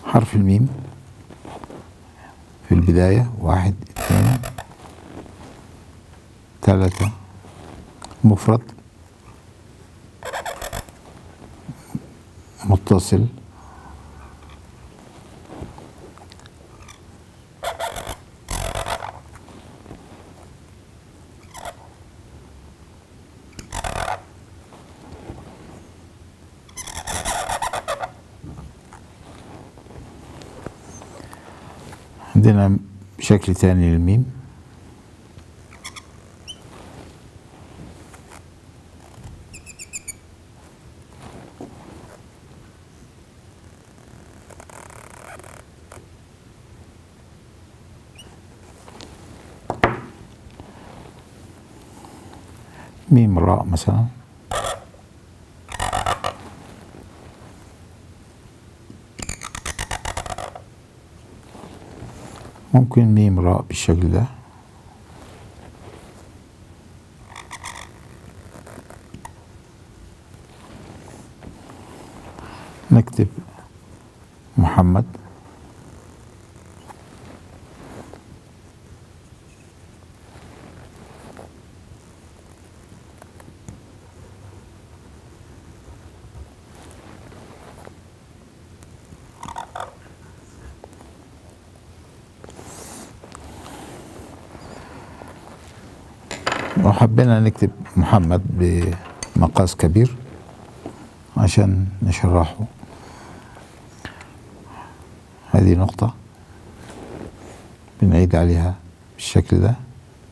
حرف الميم في البداية واحد اثنين ثلاثة مفرد متصل عندنا شكل تاني للميم ميم راء مثلا ممكن ميم راء بالشكل ده نكتب محمد وحبينا نكتب محمد بمقاس كبير عشان نشرحه هذه نقطة بنعيد عليها بالشكل ده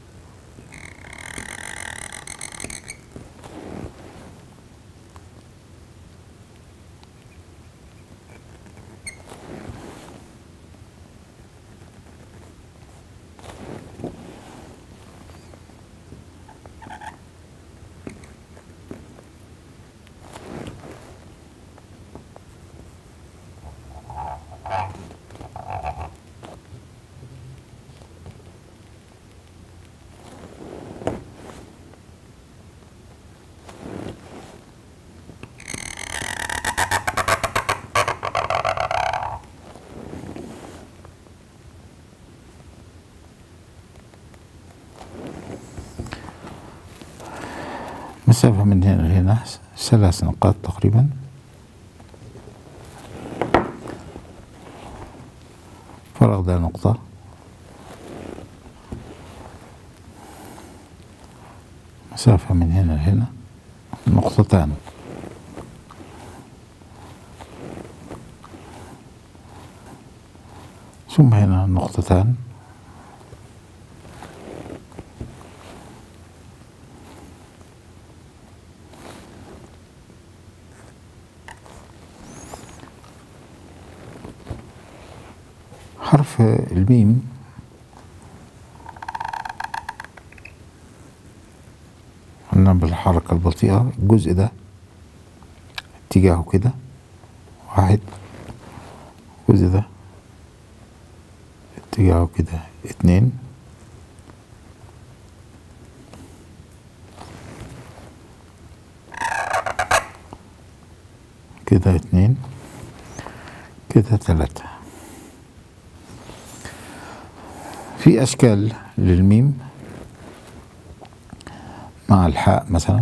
مسافة من هنا لهنا ثلاث نقاط تقريبا فرق ده نقطة مسافة من هنا لهنا نقطتان ثم هنا نقطتان حرف الميم قلنا بالحركة البطيئة الجزء ده اتجاهه كده واحد الجزء ده اتجاهه كده اتنين كده اتنين كده تلاتة في أشكال للميم مع الحاء مثلا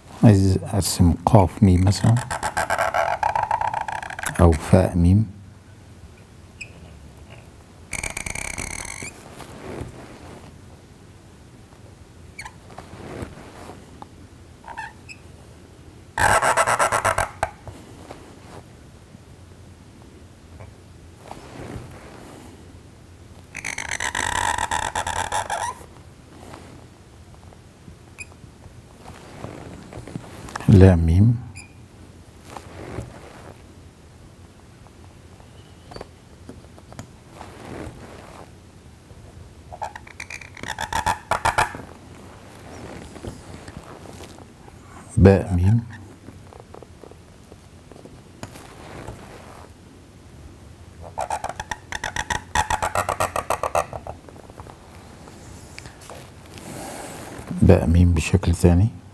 عايز ارسم قاف ميم مثلا او فاء ميم لام ميم باء ميم باء ميم بشكل ثاني